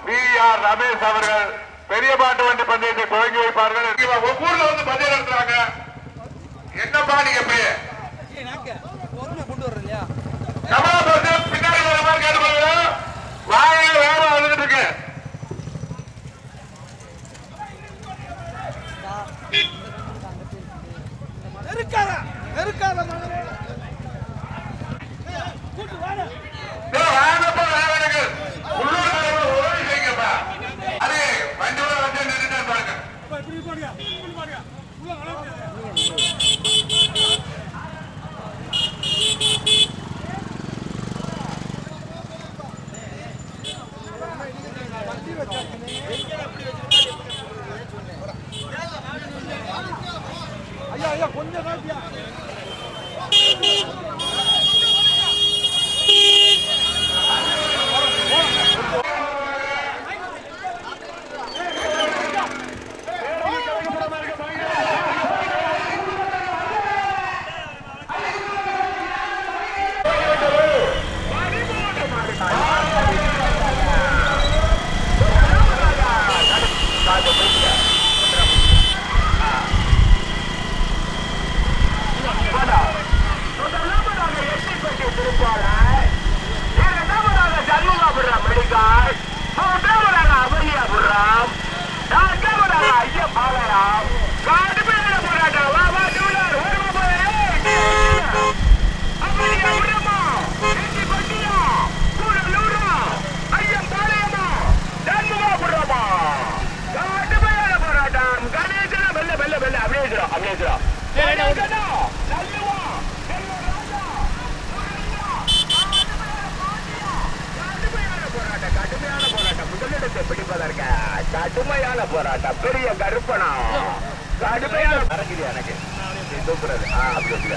B R Ramesh அவர்கள் பெரிய பாட்டு வண்டி பந்தயத்தை துவங்கி வைப்பார்கள் இவங்க ஒவ்வொருல வந்து பந்தயம் நடத்துறாங்க என்னப்பா நீங்க பேர் கொண்டு வர்றேன் இல்லையா கமலாபுரத்தில் பின்னாடி வர மாதிரி கேட்டுக்கொள்கிறோம் வாங்க வேகமா வந்துட்டு இருக்கு நெருக்காத நெருக்காத மகனே கூட்டு வாடா இதோ வாங்கப்பா வேகனுக்கு உள்ளூர் தலைவர் ஓடி செய்யுங்கப்பா அது வண்டியோட வந்து நின்றுட்டு பாருங்க இப்படி பாருங்க இப்படி பாருங்க உள்ள அளவு ஐயா ஐயா கொஞ்சம் காட்டியா கடுமையான போராட்டம் பெரிய கருப்பணம் கடுமையான நடக்குது எனக்கு நீ தூக்குறது ஆ, அப்படி அப்படியா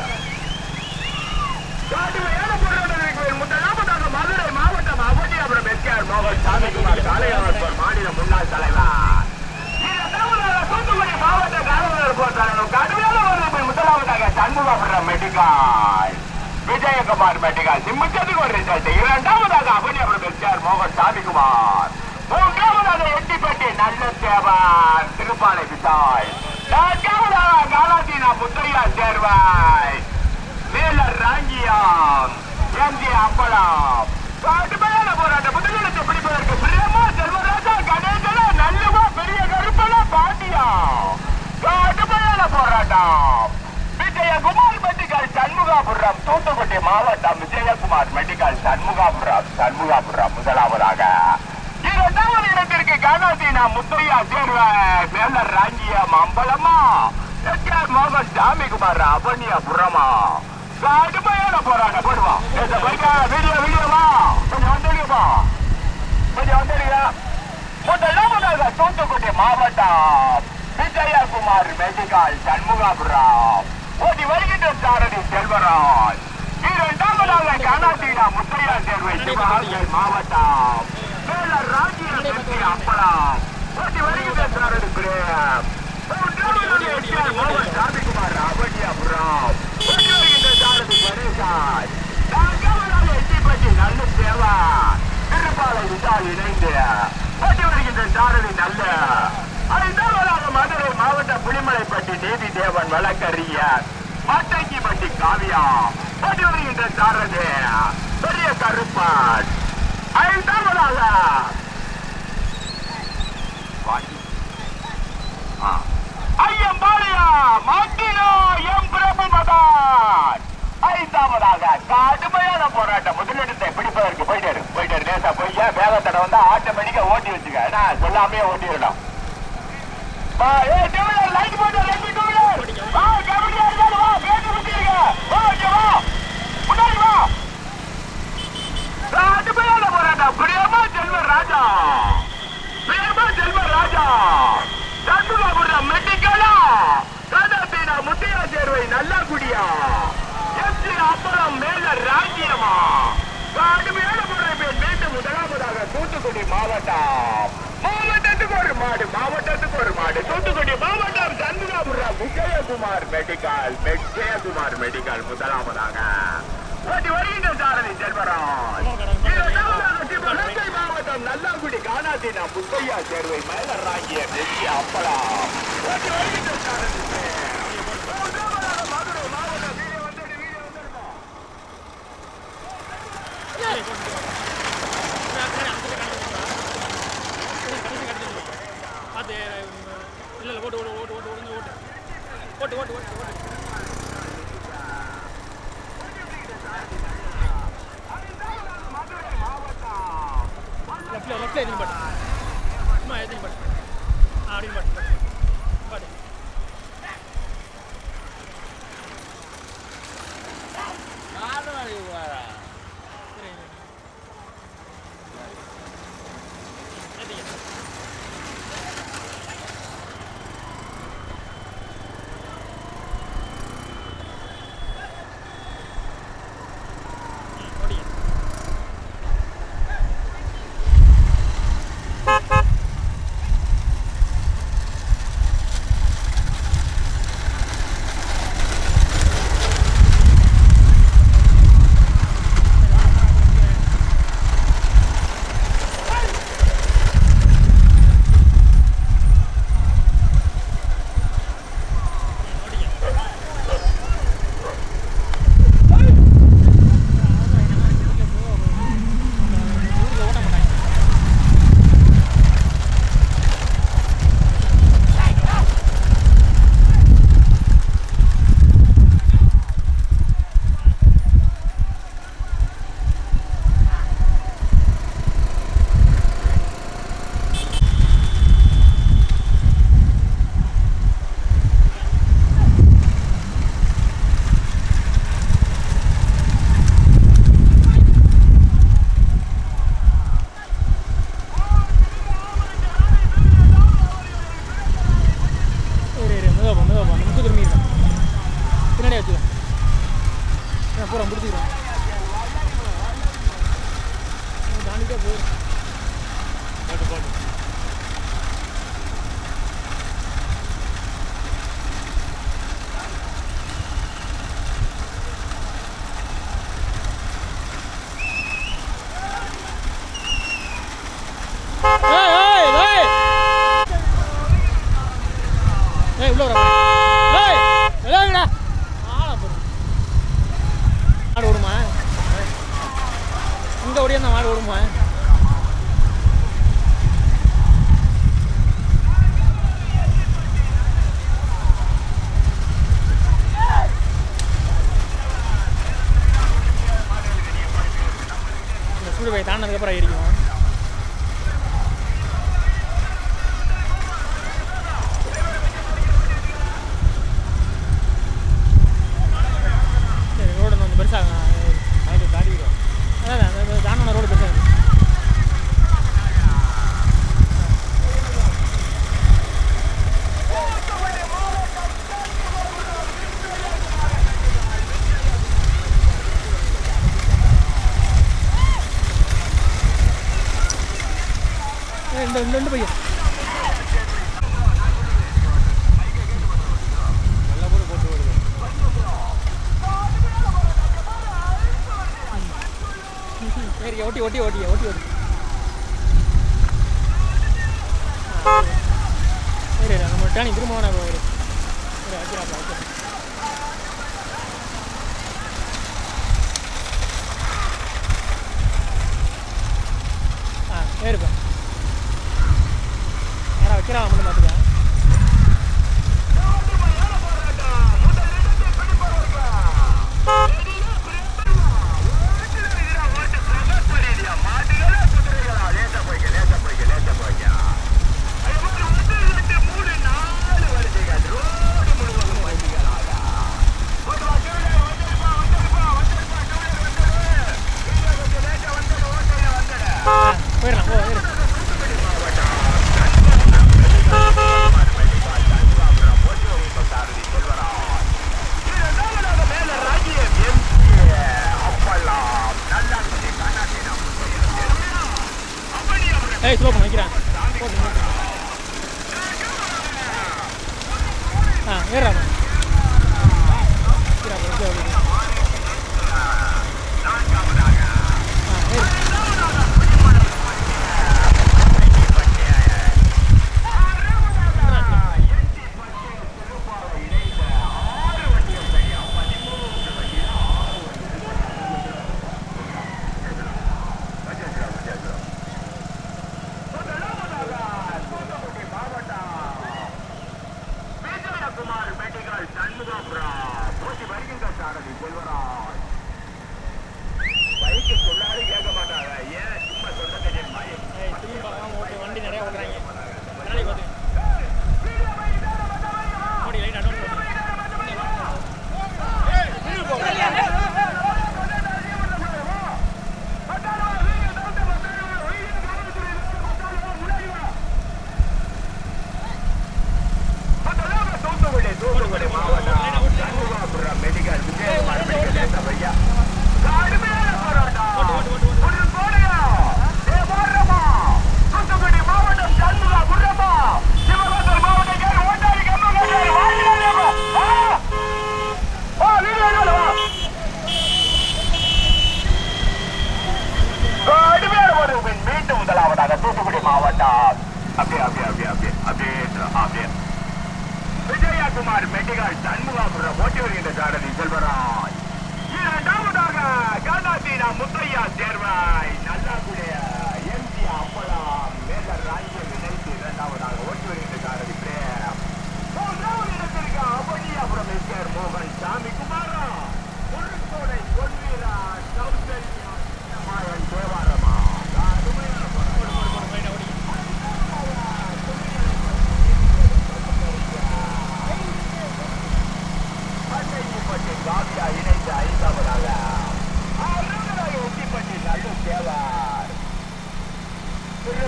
கடுமையான போராட்டம் இருக்கு. முதலாவதாக மதுரை மாவட்டம் அவனியாபுரம் எஸ்கேஆர் மோகன் சாமிக்குமார் காளையாளர் மாநில முன்னாள் தலைவர் இரண்டாவதாக தூத்துக்குடி மாவட்ட காவலர் போராட்டம் கடுமையான போராட்டம் முதலாவதாக சண்முகபுரம் மெடிக்கால் விஜயகுமார் மெடிக்கால் சிம்மிச்சதுக்கு ஒரு ரிசல்ட் இரண்டாவதாக அவனியாபுரம் எஸ்கேஆர் மோகன் சாமிக்குமார் மூன்றாவதாக எட்டிப்பட்டி நல்ல தேவன் திருப்பாலை விசாய் நான்காவதாக காலாதீனா முத்தையா சேர்வாய் மேலர் ராங்கியம் எம்ஜி அம்பலம் கடுமையான போராட்டம் முதலிடத்தை பிடிப்பதற்கு பிரியமா செல்வராஜா கணேசனா நல்லவா பெரிய கருப்பனா பாண்டியா கடுமையான போராட்டம் விஜயகுமார் மெடிக்கல் சண்முகாபுரம் தூத்துக்குடி மாவட்டம் விஜயகுமார் மெடிக்கல் சண்முகாபுரம் சண்முகாபுரம் முதலாவதாக இரண்டாவது இடத்திற்கு கணாசீனா முத்தையா சேர்வாய் மேலர் ராங்கியம் அம்பலமா எஸ்ஆர் மோகன் சாமிக்குமார் அவனியாபுரமா கடுமையான போராட்டம் போடுவான் வீடியோ வீடியோவா கொஞ்சம் வந்துடுவா கொஞ்சம் வந்துடுங்க முதலாவதாக தூத்துக்குடி மாவட்டம் விஜயகுமார் மெடிக்கல் சண்முகாபுரம் ஓடி வருகின்ற சாரதி செல்வராஜ் இரண்டாவதாக கனாட்டினா முத்தையா தேர்வை சிவகங்கை மாவட்டம் மேலர் ராஜ்ய வெற்றி அப்பளம் ஓடி வருகின்ற சாரதி பிரேம் மூன்றாவதாக எஸ்ஆர் மோகன் சாமிக்குமார் அவனியாபுரம் ஓடி வருகின்ற சாரதி கணேசாய் நான்காவதாக எட்டிப்பட்டி நல்ல சேவா திருப்பாலை விசால் இணைந்து ஓட்டி வருகின்ற சாரதி நல்ல ஐந்தாவதாக மதுரை மாவட்ட புலிமலைப்பட்டி நீதி தேவன் வழக்கறிஞர் மாட்டைக்கிப்பட்டி காவியா ஓட்டி வருகின்ற சாரதி பெரிய கருப்பான் ஐந்தாவதாக வாடி. ஆ. ஐயம்பாளையா மாட்டினோ எம் பிரபு மகான் ஐந்தாவதாக கடுமையான போராட்டம் முதலிடத்தை பிடிப்பதற்கு போயிட்டாரு போயிட்டாரு நேசா போய் வேகத்தடை வந்தா ஆட்டோமேட்டிக்கா ஓட்டி வச்சுக்க ஏன்னா சொல்லாமே ஓட்டிடலாம் வா, ஏய், டூவீலர், light போட்டு, light டூவீலர். வா, கபடியா இருந்தாலும் வா, பேசி விட்டுருங்க. வா, இங்க வா. முன்னாடி வா. கடுமையான போராட்டம் பிரியமா செல்வன் ராஜா பிரியமா செல்வன் ராஜா சண்முகபுரம் மெட்டிக்கலா கதாசீனா முத்தையா சேர்வை நல்லா குடியா எம்ஜி அப்பளம் மேல ராஜ்யமா கடுமையான போராட்டம் மீண்டும் முதலாவதாக தூத்துக்குடி மாவட்டம் மாவட்டத்துக்கு ஒரு மாடு மாவட்டத்துக்கு ஒரு மாடு தூத்துக்குடி மாவட்டம் சண்முகாபுரம் விஜயகுமார் மெடிக்கல் விஜயகுமார் மெடிக்கல் முதலாவதாக ஓட்டி வருகின்ற சாரதி செல்வராஜ் இரண்டாவதாக சிவகங்கை மாவட்டம் நல்ல ஆலங்குடி காணாதீனா முத்தையா சேர்வை மேல ராங்கிய நெல்லிய அப்பளம் ஓட்டி வைக்கிட்டு இருக்காரு. மூன்றாவதாக மதுரை மாவட்டம் வீடியோ வந்துடு, வீடியோ வந்துடுமா? பார்த்து இல்லை இல்லை ஓட்டு ஓட்டு ஓட்டு ஓட்டு ஓட்டு ஓட்டு ஓட்டு ஓட்டு ஓட்டு ஓட்டு மதுரை மாவட்டம் லெஃப்ட்ல லெஃப்ட்ல எதுவும் பாட்டு சும்மா எதுவும் பாட்டு ஆ அப்படின்னு பாட்டு பாட்டு சரி ஏத்திக்க. ம், ஓடிங்க. ம், ஓடிங்க. ஊர்ல ஓட்ட மாட்டாங்க இரு இரு மெதுவா போ மெதுவா போ அந்த முத்து திரும்பி இருக்கான் பின்னாடியே வச்சுக்கோ நான் பூரா முடிச்சுக்கிறேன் தாண்டிட்டே போயிடும் பாட்டு பாட்டு ஏய் ஏய் ஏய் ஏய் உள்ள வர ஏய் ஏய்டா ஆள போடு மாடு ஓடுமா இங்க ஓடியா அந்த மாடு ஓடுமா இந்த சூடு போய் தாண்டதுக்கப்புறம் ஏறிக்கும் சரி ரோடு கொஞ்சம் பெருசாக அது தாண்டிக்கிறோம் அதான் அந்த தாண்டின ரோடு பெருசாக இருக்கு ஏய், இந்த இந்த ரெண்டு பையன் நல்லா போட்டு போட்டு வருது சரி ஓட்டி ஓட்டி ஓட்டி ஓட்டி ஓட்டி ஆ, சரி சரி நம்ம டேனி திரும்ப வேணா ஒரு சரி வைக்கிறாப்பா வைக்கிறேன் ஆ ஏறுப்பா யாரா வைக்கிறா மட்டும் பார்த்துக்க ஆ போயிடலாம் போ ஏறு ஏய் ஸ்லோ பண்ண வைக்கிறேன் போட்டு நிறுத்து. ஆ ஏறா ஆ ஏறு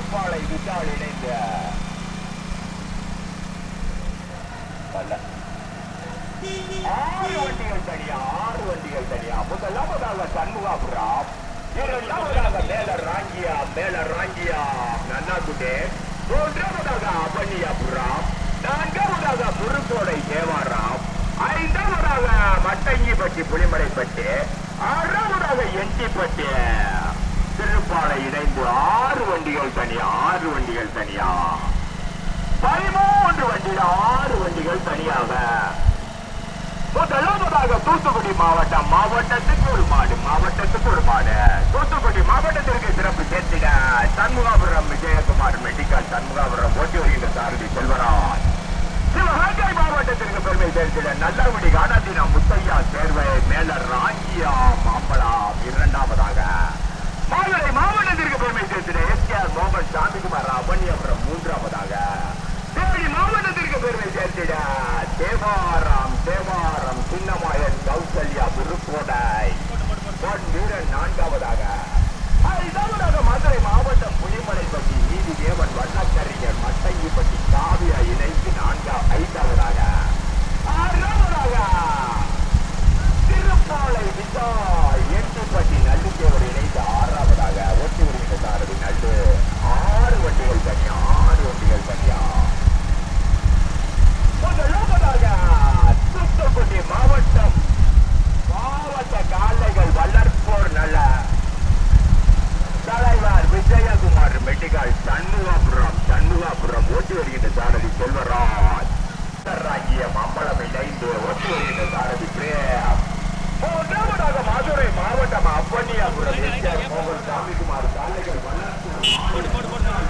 திருப்பாலை விசால் இணைந்த பல்ல. ஆறு வண்டிகள் தனியா ஆறு வண்டிகள் தனியா முதலாவதாக சண்முகாபுரம் இரண்டாவதாக மேல ராங்கியா மேல ராங்கியா நன்னாக்குட்டே மூன்றாவதாக அவனியாபுரம் நான்காவதாக முருகோடை தேவாராம் ஐந்தாவதாக மட்டங்கிப்பட்டி புலிமலைப்பட்டி ஆறாவதாக எட்டிப்பட்டி திருப்பாலை இணைந்து ஆறு வண்டிகள் தனியா ஆறு வண்டிகள் தனியா பதிமூன்று வண்டியில் ஆறு வண்டிகள் தனியாக முதலாவதாக தூத்துக்குடி மாவட்டம் மாவட்டத்துக்கு ஒரு மாடு மாவட்டத்துக்கு ஒரு மாடு தூத்துக்குடி மாவட்டத்திற்கு சிறப்பு சேர்த்திட சண்முகாபுரம் விஜயகுமார் மெடிக்கல் சண்முகாபுரம் ஓட்டி வருகின்ற சாரதி செல்வராஜ் சிவகங்கை மாவட்டத்திற்கு பெருமை சேர்த்திட நல்லபடி காணாத்தினா முத்தையா சேர்வை மேல ராங்கியா மாம்பழம் இரண்டாவதாக மாவட்ட மாவட்டத்திற்கு பெருமை சேர்த்திட எஸ் கே ஆர் மோகன் சாமிக்குமார் அவனியபுரம் மூன்றாவதாக தேனி மாவட்டத்திற்கு பெருமை சேர்த்திட தேவாரம் தேவாரம் சின்னமாயன் கௌசல்யா புதுக்கோட்டை பொன் வீரன் நான்காவதாக ஐந்தாவதாக மதுரை மாவட்டம் புலிமலைப்பட்டி நீதி தேவன் வண்ணக்கறிஞர் மட்டங்கிப்பட்டி காவியா இணைந்து நான்கா ஐந்தாவதாக ஆறாவதாக திருப்பாலை விசால் எட்டுப்பட்டி நல்லுத்தேவர் இணைந்து ஆறாவதாக ஒட்டி வருகின்ற சாரதி நட்டு ஆறு வண்டிகள் தனியா ஆறு வண்டிகள் தனியா முதலாவதாக தூத்துக்குடி மாவட்டம் மாவட்ட காளைகள் வளர்ப்போர் நல தலைவர் விஜயகுமார் மெடிக்கல் சண்முகாபுரம் சண்முகாபுரம் ஓட்டி வருகின்ற சாரதி செல்வராஜ் ராஜ்ய மம்பளம் இணைந்து ஓட்டி வருகின்ற சாரதி பிரேம் மூன்றாவதாக மதுரை மாவட்டம் அப்பன்னியாபுரம் எஸ் ஆர் மோகன் சாமிக்குமார் காளைகள் வளர்ப்போர்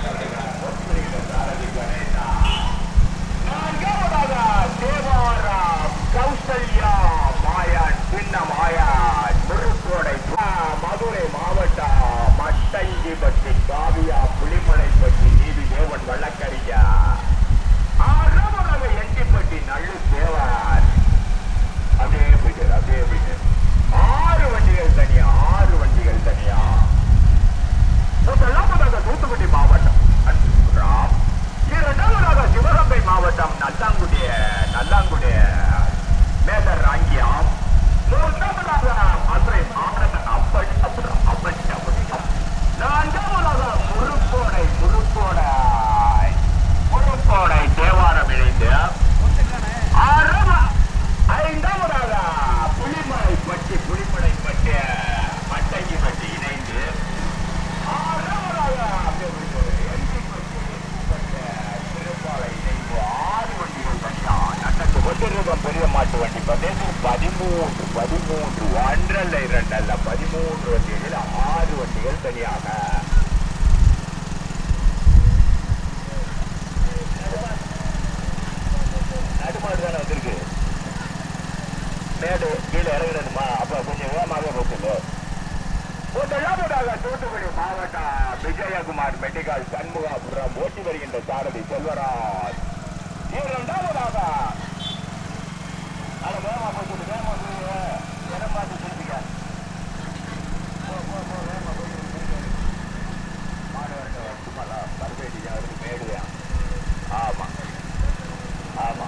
நான்காவதாக தேவாரம் கௌசல்யா மாயான் சின்ன மாயான் முருக்கோடை மதுரை மாவட்டம் மட்டங்கிப்பட்டி காவியா புலிமலைப்பட்டி நீதி தேவன் வழக்கறிஞா ஆறாவதாக எட்டிப்பட்டி நல்லு தேவன் அப்படியே போயிட்டு அப்படியே போயிட்டு ஆறு வண்டிகள் தனியா ஆறு வண்டிகள் தனியா முதலாவதாக தூத்துக்குடி மாவட்டம் ராம் இரண்டாவதாக சிவகங்கை மாவட்டம் நல்லாங்குடி நல்லாங்குடி மேல ராங்கியம் மூன்றாவதாக மதுரை மாவட்டம் அப்படி அப்புறம் அப்படி அப்படி நான்காவதாக முருக்கோடை முருக்கோடை முருக்கோடை தேவாரம் இணைந்து ஆறாவ- ஐந்தாவதாக புலிமலை பட்டி புலிமலை பட்டி மட்டங்கி பட்டி இணைந்து ஆறாவதாக அப்படியே போயிட்டு எம்பி பட்டி, எம்பி பட்டி, திருப்பாலை இணைந்து ஆறு வண்டிகள் தனியா நன்னக்கு ஒன்றிருக்கம் பெரிய மாட்டு வண்டி பிரதேசம் பதிமூன்று பதிமூன்று ஒன்றல்ல இரண்டல்ல பதிமூன்று வண்டிகளில் ஆறு வண்டிகள் தனியாக நடுமாடு தானே வந்திருக்கு மேடு கீழே இறங்கிடணுமா அப்ப கொஞ்சம் வேகமாகவே போச்சுல்ல முதலாவதாக தூத்துக்குடி மாவட்டம் விஜயகுமார் மெடிக்கல் சண்முகாபுரம் ஓட்டி வருகின்ற சாரதி செல்வராஜ் இரண்டாவதாக அட வேகமா போச்சு வேகமா போய் இடம் பார்த்து திருப்பிக்க போ, போ, போ, வேகமா போய் திருப்பிக்க. மாடு வரட்டும், சும்மாலா, பருப்பேட்டி தான் வருது, மேடுதான். ஆமா ஆமா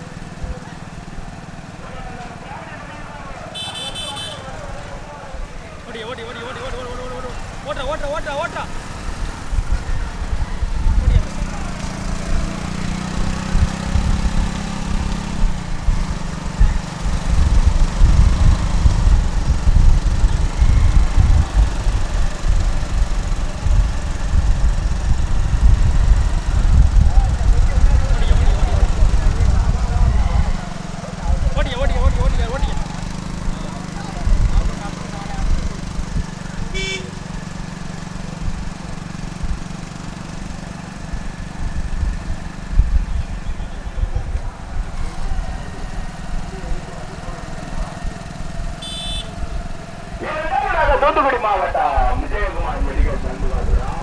ஓடி ஓடி ஓடி ஓடி ஓடி ஓடி ஓடி ஓடி ஓட்டுறா ஓட்டுறா ஓட்டுறா ஓட்டுறா ஓடியா ஓடியா ஓடியா ஓடியா ஓடியா ஓடியா இரண்டாவதாக தூத்துக்குடி மாவட்டம் விஜயகுமார் மெடிக்கல் சண்முகாபுரம்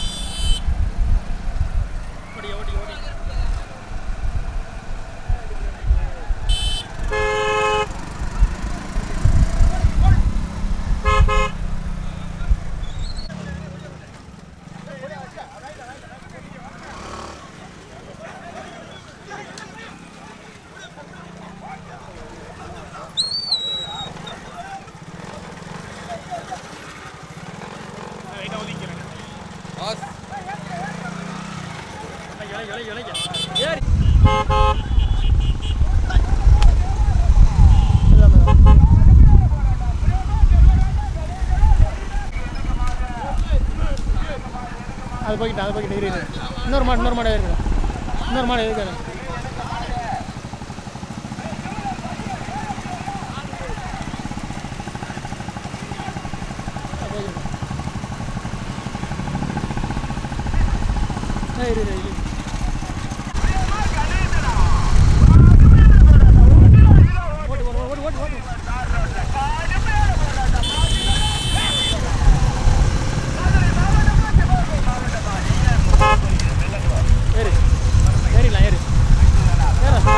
ஓடியா ஓடி ஓடி போய்கிட்டு அதை போய்கிட்டு இரு இன்னொரு மாடு இன்னொரு மாடு இருக்கு இன்னொரு மாடு இருக்காது இரு இரு இரு ஓட்டு ஓட்டு ஓட்டு ஓட்டு ஓட்டு ஏறு ஏறிடலாம் ஏறு ஏறா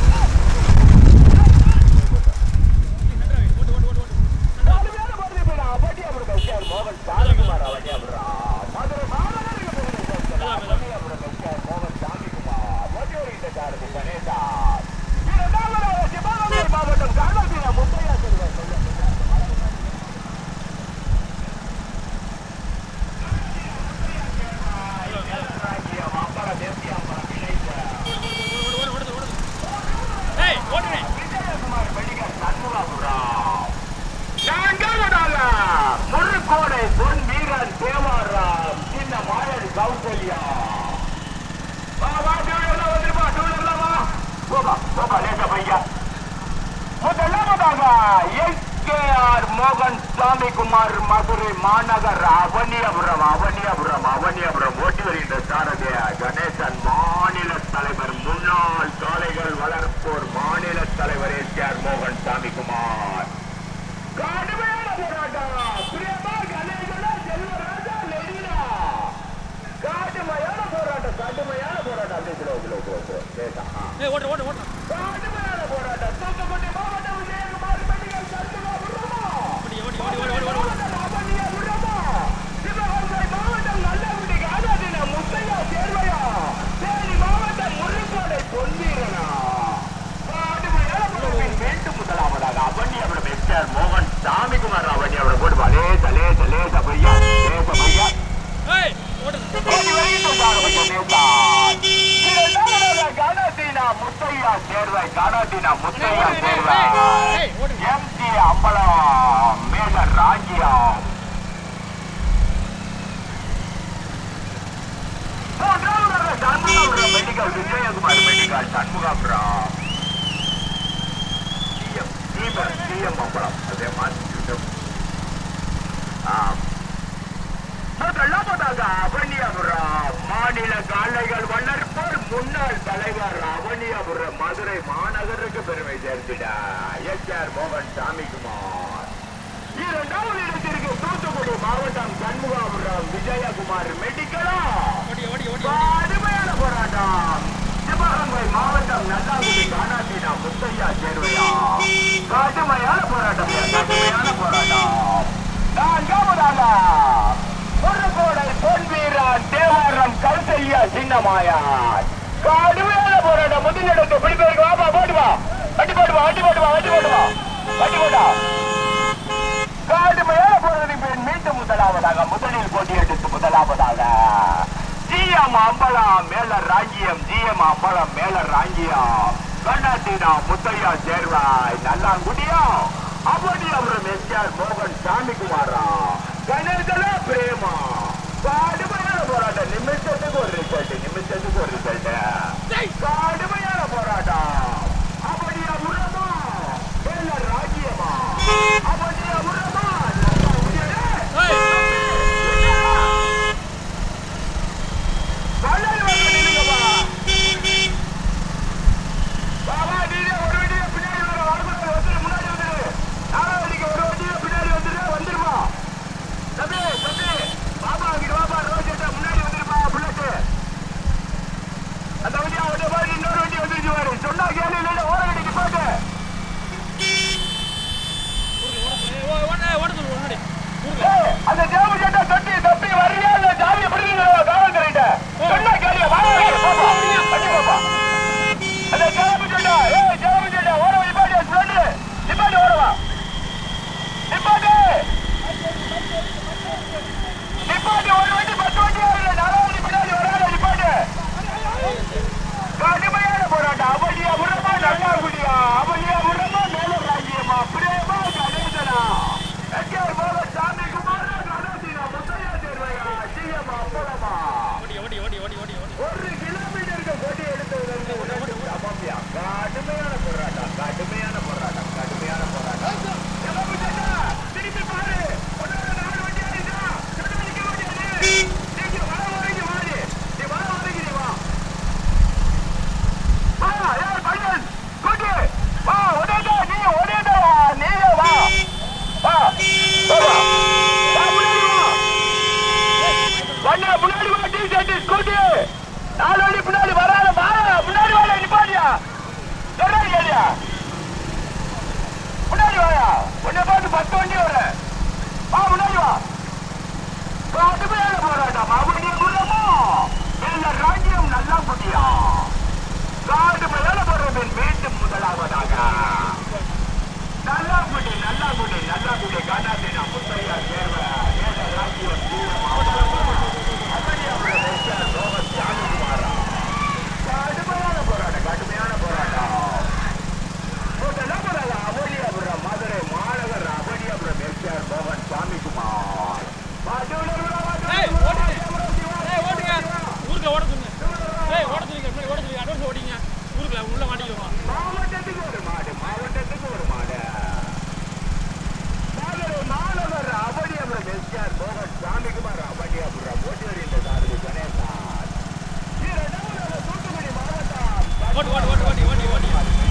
ஏய் ஓட்டுறேன் நான்காவதாக முருகோடை பொன் வீரன் தேவாராம் சின்ன மாயடி கௌசல்யா வா வா டூலர்ல வந்துருப்பா டூலர்ல வா போபா போபா லேசா பையா முதலாவதாக எஸ்கேஆர் மோகன் சாமி குமார் மதுரை மாநகர் அவனியபுரம் அவனியபுரம் அவனியபுரம் ஓட்டி வருகின்ற சாரதி கணேசன் மாநில தலைவர் முன்னாள் சாலைகள் வளர்ப்போர் மாநில தலைவர் எஸ்கேஆர் மோகன் சாமி குமார் கடுமையான போராட்டம் பிரியமா கணேசனா செல்வராஜா லெனினா கடுமையான போராட்டம் கடுமையான போராட்டம் அப்படியே கிலோ கிலோ கிலோ கிலோ கேட்டா ஏய் ஓட்டு ஓட்டு ஓட்டு கடுமையான போராட்டம் தூத்துக்குடி மாவட்டம் விஜயகுமார் மெடிக்கல் சர்ச்சுமா விடுறோமா ஓடி ஓடி ஓடி ஓடி ஓடி ஓடி மாவட்டம் விடுறோமா சிவகங்கை மாவட்டம் நல்லகுடி காதாதின முத்தையா சேர்வையா தேனி மாவட்டம் முருகோடை பொன்னீரனா கடுமையான போராட்டம் மீண்டும் முதலாவதாக அவனியவரம் எஸ்ஆர் மோகன் சாமிக்குமார் அவனியவரம் போடுவா லேச லேச லேச பையா லேச பையா ஏய் ஓட்டு ஓடி வருகின்ற சாரபையா லேசா இரண்டாவதாக கணத்தினா முத்தையா சேர்வை கணத்தினா முத்தையா சேர்வை ஏய் ஓட்டு எம்டி அம்பலம் மேல ராஜ்யம் மூன்றாவதாக Shanmugapuram medical Vijayakumar medical Shanmugapuram CM CM CM Ambalam அதே மாதிரி ஆம் முதலாவதாக அவனியாபுரம் மாநில காளைகள் வளர்ப்போர் முன்னாள் தலைவர் அவனியாபுரம் மதுரை மாநகருக்கு பெருமை சேர்த்திட எஸ் ஆர் மோகன் சாமிக்குமார் இரண்டாவது இடத்திற்கு தூத்துக்குடி மாவட்டம் சண்முகாபுரம் விஜயகுமார் மெடிக்கலா ஓடி ஓடி ஓடி கடுமையான போராட்டம் சிவகங்கை மாவட்டம் நல்லாங்குடி காணாட்டினா முத்தையா சேர்வையா கடுமையான போராட்டம் கடுமையான போராட்டம் நான்காவதாக பொருட்கோடை பொன் வீரன் தேவாரம் கௌசல்யா சின்னமாயார் கடுமையான போராட்டம் முதலிடத்தை பிடிப்பதற்கு வாப்பா போட்டு வா வண்டி போட்டு வா வண்டி போட்டு வா வண்டி போட்டு வா வண்டி போட்டா கடுமையான போராட்டம் பெண் மீண்டும் முதலாவதாக முதலில் போட்டியிட்டு முதலாவதாக ஜிஎம் அம்பலம் மேல ராஜ்யம் ஜிஎம் அம்பலம் மேல ராஜ்யம் கண்ணாட்டினா முத்தையா சேர்வாய் நல்லாங்குடியா அப்படி அவரும் எஸ்ஆர் மோகன் சாமிக்குமாரா கணேசல பிரேமா கடுமையான போராட்டம் நிமிஷத்துக்கு ஒரு ரிசல்ட் நிமிஷத்துக்கு ஒரு ரிசல்ட் கடுமையான போராட்டம் அப்படியா உரமா மேல ராஜ்யமா அப்படியா உரமா நல்லாங்குடியா கண்ணாடி வாங்க நில்லுங்கப்பா. வா, வா, நீனே ஒரு வண்டியில பின்னாடி வர, வடபுறத்துல வந்துரு, முன்னாடி வந்துரு. நாலாவது வண்டிக்கு ஒரு வண்டியில பின்னாடி வந்துரு, வந்துருப்பா. தம்பி, தம்பி, வாப்பா, இங்கிட்டு வாப்பா, ரோஸ் எட்ட முன்னாடி வந்துருப்பா, புல்லட்டு. அந்த வண்டியை அவன்கிட்ட பாரு, இன்னொரு வண்டி வாயா முன்னாடி வாயா உன்னை பார்த்து பத்து வண்டி வர வா முன்னாடி வா கடுமையான போராட்டம் அவருடைய குணமோ இல்ல ராஜ்யம் நல்லா புதியா கடுமையான போராட்டம் மீண்டும் முதலாவதாக நல்லா குடி நல்லா குடி நல்லா குடி காட்டாத்தினா முத்தையா தேர்வ ஏழ ராஜ்யம் தீவிரம் அவருடைய வெஸ்டர் ரோமன் ஜானகுமாரா கடுமையான போராட்டம் கடுமையான போராட்டம் முதலாவதாக அவனியாபுரம் மதுரை மாநகர் அவனியாபுரம் எஸ்ஆர் மோகன் சாமிக்குமார் ஏய், ஓட்டுங்க. ஏய், ஓட்டுங்க. ஊருக்குள்ள ஓட சொல்லுங்க. ஏய், ஓட சொல்லுங்க. முன்னாடி ஓட சொல்லுங்க. advance ஓடிங்க. ஊருக்குள்ள உள்ள மாட்டிக்குவோம். மாவட்டத்துக்கு ஒரு மாடு மாவட்டத்துக்கு ஒரு மாடு மதுரை மாநகர் அவனியாபுரம் எஸ்ஆர் மோகன் சாமிக்குமார் அவனியாபுரம் ஓட்டி வருகின்ற சாரதி கணேசன் இரண்டாவதாக தூத்துக்குடி மாவட்டம் ஓட்டு, ஓட்டு, ஓட்டு, ஓட்டி, ஓட்டி, ஓட்டி.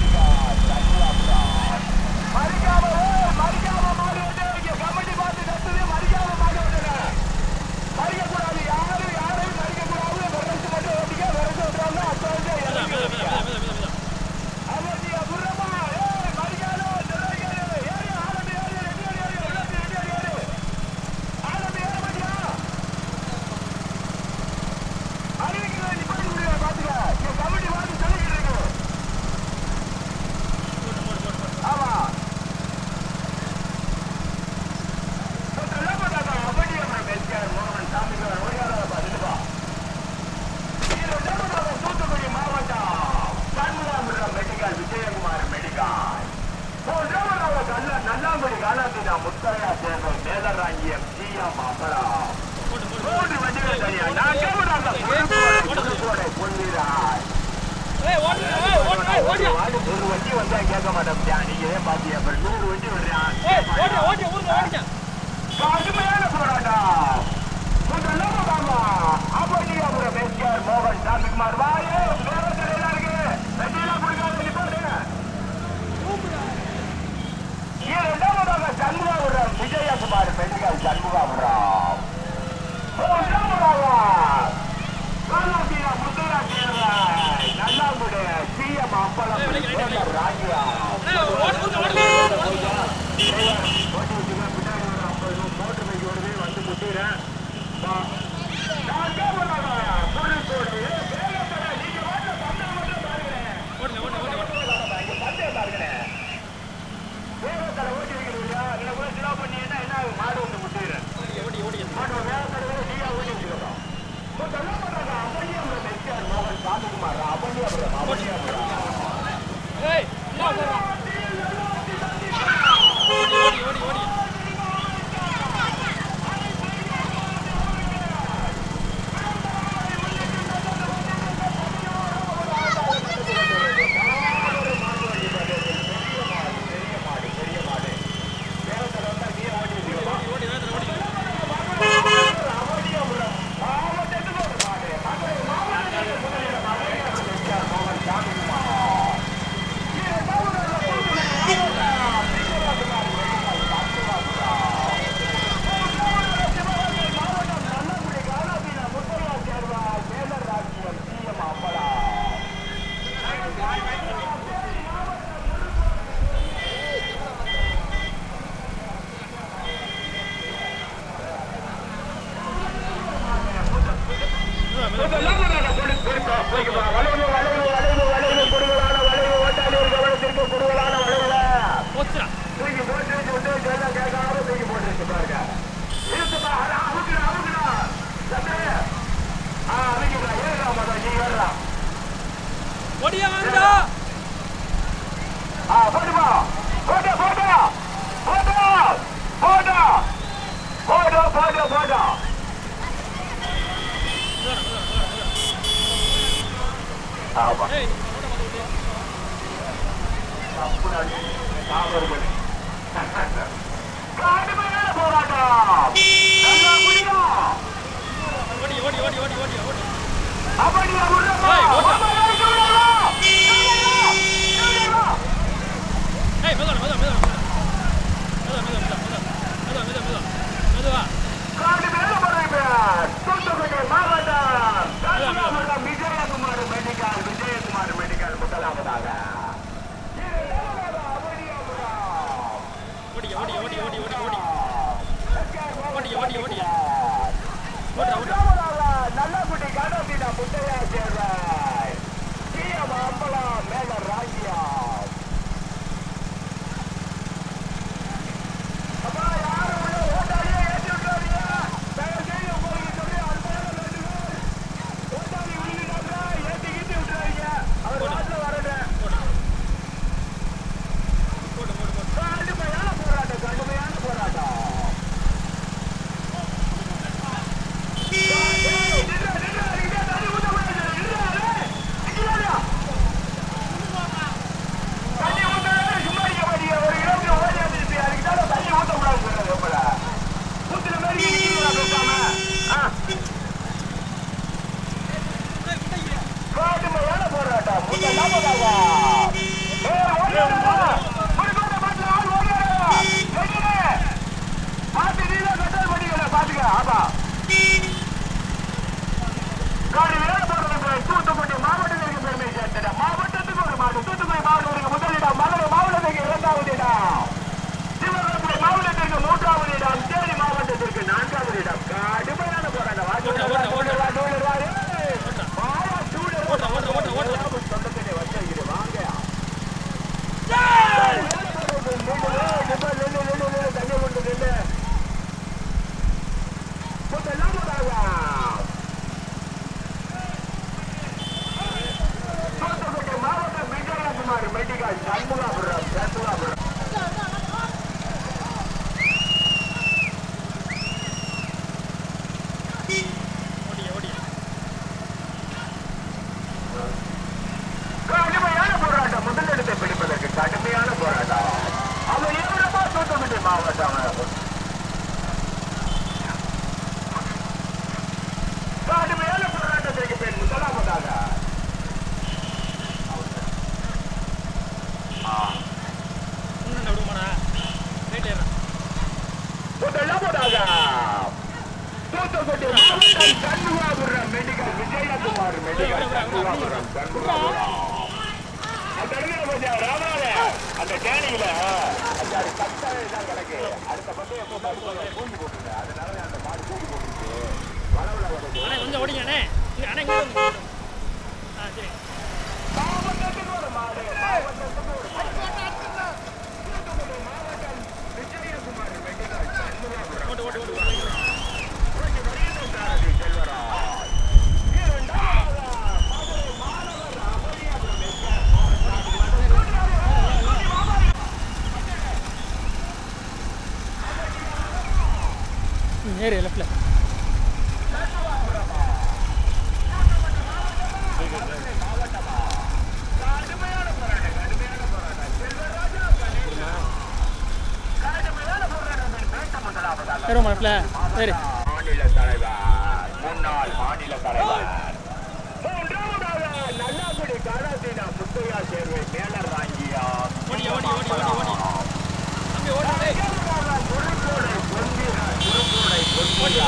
மறிக்காம ஓ, மறிக்காம மாடு வந்து இங்க கமிட்டி பார்த்து நடத்துது மறிக்காம மாடு வந்துடுங்க மறிக்கக்கூடாது யாரும் யாரையும் மறிக்கக்கூடாது விரசு மட்டும் ஓட்டிக்க விரசு விட்டுறாங்க அப்ப வந்து மெதுவா, இறங்கி மெதுவா, ஓட்டிக்க. மெதுவா, மெதுவா, மெதுவா. அவதியா புறமா ஏய் மறிக்காதோ நிர்வகிக்காதோ ஏறி ஆரம்பி ஏறி ரெடி ஏறி ஏறி ரெடி ரெடி ஏறி ஏறி ஆரம்பி ஏற மாட்டியா அறிவிக்கிறத நீ பண்ணி முடியாது பாத்துக்க இங்க கமிட்டி பார்த்து சொல்லிக்கிட்டு இருக்கு ஆமா தூத்துக்குடி மாவட்டம் கண்முகாபுரம் மெடிக்கல் விஜயகுமார் மெடிக்கல் நல்லாங்குடி காலாத்தினா முத்தையா சேர்ந்த மேலராங்கியம் ஜிஎம் அமரம் ஓட்டு, ஓட்டு, மூன்று வண்டிகள் தனியா நான் கேவலாக புதுக்கோடை பொன்வீராய் ஏய், ஓட்டு, ஏய், ஓட்டு, ஏய், ஓட்டியா. ஒரு வண்டி வந்தா கேட்க மாட்டேன் நீங்க ஏன் பாத்தீங்க அப்புறம் நூறு வண்டி விடுறான் ஏய், ஓட்டியா, ஓட்டியா, ஊருக்குள்ள ஓட்டியா. கடுமையான போராட்டம் முதல்ல பாமா அப்படியாபுரம் எஸ்கேஆர் மோகன் சாமிக்குமார் வாயே வேகத்தில் எல்லாம் இருக்கு வெட்டியெல்லாம் கொடுக்காத நிப்பாடு இரண்டாவதாக சண்முகாபுரம் விஜயகுமார் பெண்கள் சண்முகாபுரம் மூன்றாவதாக காலாத்தீனா முத்தையா தேர்வாய் நல்லாங்குடி சிஎம் அப்பளம் ராஜியா ஏய், ஓட்டு, ஊருக்குள்ள ஓட்டு, ஓட்டு, ஓட்டு. ஓட்டி விட்டுங்க பின்னாடி ஒரு ஐம்பது ரூபா மோட்டர் பைக் வருது வந்து முட்டிடுறேன் வா. நான் கேட்பேன் புதுக்கோட்டை வேகத்தடை நீங்க வாங்க பந்தயம் மட்டும் பாருங்களேன் ஓட்டுங்க, ஓட்டுங்க, ஓட்டுங்க. இங்க பந்தயம் பாருங்களேன் வேகத்தடை ஓட்டி வைக்கிறீங்க இல்லை கூட சிலவு பண்ணீங்கன்னா என்ன ஆகும்? மாடு வந்து முட்டிடுறேன் ஓட்டி, ஓட்டி, ஓட்டி. மாட்டோட வேகத்தடை கூட நீயா ஓட்டி வச்சுக்கிறோம் முதல்ல பண்றாங்க அபனியாபுரம் எஸ்ஆர் மோகன் சாமிக்குமார் அபனியாபுரம் அபனியாபுரம் ஏய், என்ன உட்காருடா. ஓடி, ஓடி, ஓடி, ஓடி. ஓடி, ஓடி, வேகத்துல ஓடி. மெதுவா, மெதுவா. போச்சுடா. தூக்கி போட்டு விட்டு எல்லாம் கேட்காம தூக்கி போட்டுருச்சு பாருங்க இருக்குப்பா அட, அமுக்குடா அமுக்குடா சட்டை ஆ அமுக்கிடா ஏறா மதம் நீ ஏறா ஓடியா, வாங்கடா. ஆ போட்டுப்பா போட்டு போட்டு போட்டு போட்டு போட்டு போட்டு போட்டு மெதுவாடா, மெதுவாடா, மெதுவாடா, மெதுவாடா. ஆமா ஏய், நீ ரோட்டை பார்த்து ஓட்டு. முன்னாடி தாமர்கள் கடுமையான போராட்டம் நல்லா முடியும் ஓடி, ஓடி, ஓடி, ஓடி, ஓடி, ஓடி. அப்படியா உள்ளப்பா ஏய், ஓட்டா. ஏய், மெதுவாடா, மெதுவா, மெதுவா, மெதுவா. மெதுவா, மெதுவா, மெதுவா, மெதுவா, மெதுவா, மெதுவா. மெதுவா. காடு மேல பறவைங்க தூத்துக்குடி மாவட்டம் காஞ்சிபுரம் விஜயகுமார் மெடிக்கல் விஜயகுமார் மெடிக்கல் முதலாவதாக விஜயகுமார் மெடிக்கல் சண்முகாபுரம் சண்முகாபுரம் ஓடிய ஓடிய கடுமையான போராட்டம் முதலிடத்தை பிடிப்பதற்கு கடுமையான போராட்டம் அவர் எவ்வளவோ தூத்துக்குடி மாவட்டம் கடுமையான போராட்டத்திற்கு பின் முதலாவதாக இன்னும் விடுமாடா ரைட் ஏறா முதலாவதாக தூத்துக்குடி மாவட்டம் சண்முகாபுரம் மெடிக்கல் விஜயகுமார் மெடிக்கல் சண்முகாபுரம் சண்முகாபுரம் அந்த இடத்துல கொஞ்சம் ராமநாத அந்த டேனிங்ல அந்த கட்டாய தான் கிடக்கு அடுத்த பக்கம் எப்போ மாடு பூஞ்சி போட்டுருங்க அதனால அந்த மாடு பூஞ்சி போட்டுருக்கு வளவுல வருது அண்ணே கொஞ்சம் ஓடிங்க அண்ணே இங்க அண்ணே இங்க வந்து ஆ சரி மாவட்டத்துக்கு ஒரு மாடு மாவட்டத்துக்கு ஒரு மாடு தூத்துக்குடி மாவட்டம் விஜயகுமார் மெடிக்கல் சண்முகாபுரம் ஓட்டு ஓட்டு ஓட்டு ஓட்டு ஓட்டி வருகிறது சாரதி செல்வராஜ் இரண்டாவதாக மதுரை மாணவர் அபரியாபுரம் நேரு லெஃப்ட்ல கடுமையான போராட்டம் கடுமையான போராட்டம் செல்வராஜா கடுமையான போராட்டம் பேட்ட முதலாவதாக ஏறுமா லெஃப்ட்ல சரி மாநில தலைவர் முன்னாள் மாநில தலைவர் மூன்றாவதாக நல்லாக்குடி காலாசீனா முத்தையா சேர்வை மேலர் ராங்கியா ஓடி ஓடி ஓடி ஓடி ஓடி தம்பி ஓடு டேய் குறுக்கோடை பொன்வீரா குறுக்கோடை பொன்வீரா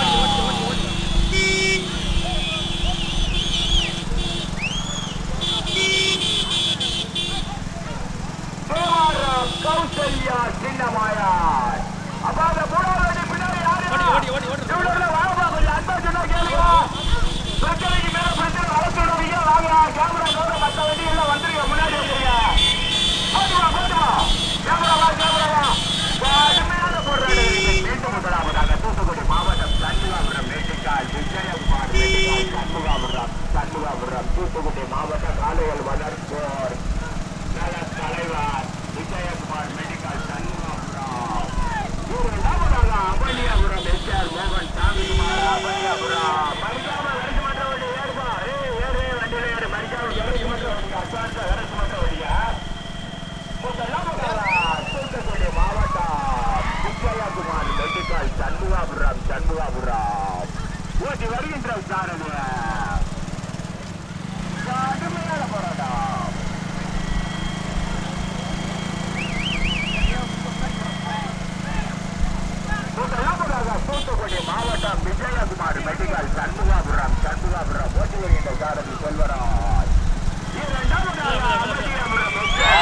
தேவாரம் கௌசல்யா சின்னமாயார் அப்ப அந்த மூணாவது பின்னாடி யாரு ஓடி ஓடி ஓடி ஓடி இவ்வளவு உள்ள வாங்கப்பா, கொஞ்சம் அன்பா சொன்னா கேளுங்க. பிரச்சனைக்கு மேல பிரச்சனை வளர்த்துடுவீங்க, வாங்க. கேமரா கவுர மத்த வண்டி எல்லாம் வந்துருங்க, முன்னாடி வந்துருங்க. போட்டு வா, போட்டு வா. கேமரா வா, கேமரா வா. கடுமையான போராட்டம். மீண்டும் முதலாவதாக தூத்துக்குடி மாவட்டம் சண்முகாபுரம் மேட்டுக்கால் விஜயகுமார் மேட்டுக்கால் சண்முகாபுரம் சண்முகாபுரம் தூத்துக்குடி மாவட்ட காலைகள் வளர்ப்போர் நல தலைவர் விஜயகுமார் மெடிக்கல் சண்முகாபுரம் இரண்டாவதாக அபனியாபுரம் எஸ்ஆர் மோகன் சாமிக்குமார் அபனியாபுரம் மறிக்காம வரட்டு மட்டும் வண்டி ஏறுப்பா ஏய் ஏறு வண்டியில ஏறு மறிக்காம வரட்டு மட்டும் வண்டி அட்வான்ஸ் வரட்டு மட்டும் வண்டியா முதலாவதாக தூத்துக்குடி மாவட்டம் விஜயகுமார் மெடிக்கல் சண்முகாபுரம் சண்முகாபுரம் ஓட்டி வருகின்ற சாரதி கடுமையான போராட்டம் முதலாவதாக தூத்துக்குடி மாவட்டம் விஜயகுமார் மெடிக்கல் சண்முகாபுரம் சண்முகாபுரம் ஓட்டி வருகின்ற சாரதி செல்வராஜ் இரண்டாவதாக அமதியாபுரம்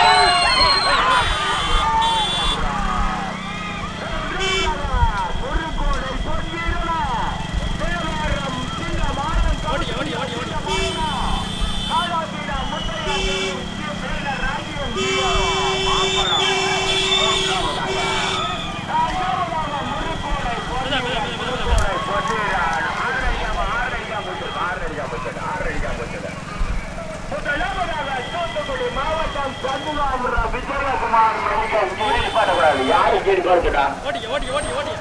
முருகோடை பொன்வீரனா தேவாரம் சின்ன மாறன் ஓடி ஓடி ஓடி ஓடி காலாபீடா முத்தையா மேல ராஜ்யம் ஜீவா மாம்பழம் இரண்டாவதாக முருகோடை மெல்ல மெல்ல மெல்ல மெல்ல மெல்ல விஜயகுமார் யாரு கேட்கா ஓடி ஓடி ஓடி ஓடி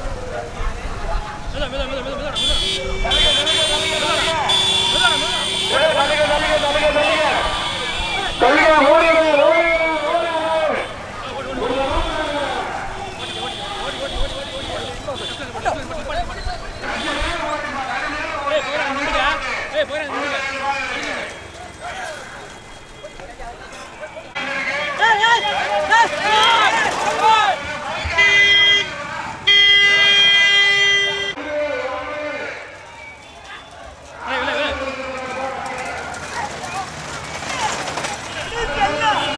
மெல்ல மெல்ல மெல்ல மெல்ல மெல்ல மெல்ல மெல்ல மெல்ல ஏய் போறா நின்னுங்க ஏய் போறா நின்னுங்க ஏய் ஏய் ஏய்